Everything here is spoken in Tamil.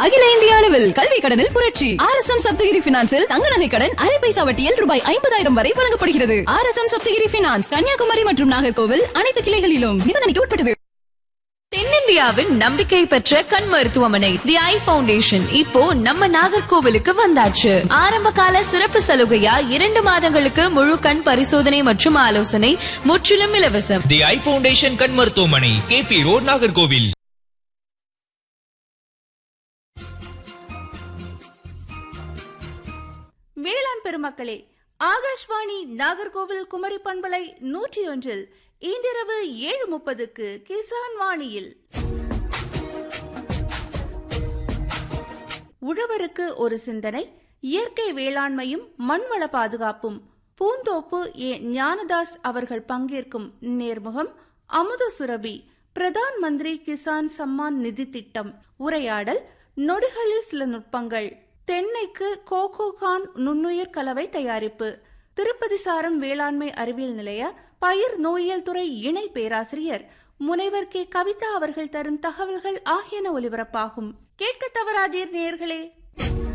அகில இந்திய அளவில் கல்வி கடனில் புரட்சி ஆர் எஸ் எம் சப்தகிரி பினான்சில் தங்க நகை கடன் அரை பைசா வட்டியில் ரூபாய் ஐம்பதாயிரம் வரை வழங்கப்படுகிறது R S M Sapthagiri finance Kanyakumari மற்றும் நாகர்கோவில் அனைத்து கிளைகளிலும் நிபந்தனைக்கு உட்பட்டது தென்னிந்தியாவின் நம்பிக்கை பெற்ற கண் மருத்துவமனை தி ஐ ஃபவுண்டேஷன் இப்போ நம்ம நாகர்கோவிலுக்கு வந்தாச்சு ஆரம்ப கால சிறப்பு சலுகையா இரண்டு மாதங்களுக்கு முழு கண் பரிசோதனை மற்றும் ஆலோசனை முற்றிலும் இலவசம் தி ஐ ஃபவுண்டேஷன் கண் மருத்துவமனை கேபி ரோட் நாகர்கோவில் வேளாண் பெருமக்களே ஆகாஷ்வாணி நாகர்கோவில் குமரி பண்பலை நூற்றி ஒன்றில் இன்றிரவு ஏழு முப்பதுக்கு கிசான் வாணியில் உழவருக்கு ஒரு சிந்தனை இயற்கை வேளாண்மையும் மண்வள பாதுகாப்பும் பூந்தோப்பு ஏ ஞானதாஸ் அவர்கள் பங்கேற்கும் நேர்முகம் அமுத சுரபி பிரதான் மந்திரி கிசான் சம்மான் நிதி திட்டம் உரையாடல் நொடிகளில் சில நுட்பங்கள் தென்னைக்கு கோகோகான் நுண்ணுயிர் கலவை தயாரிப்பு திருப்பதி சாரம் வேளாண்மை அறிவியல் நிலைய பயிர் நோயியல் துறை இணை பேராசிரியர் முனைவர் கே கவிதா அவர்கள் தரும் தகவல்கள் ஆகியன ஒலிபரப்பாகும் கேட்க தவறாதீர் நேர்களே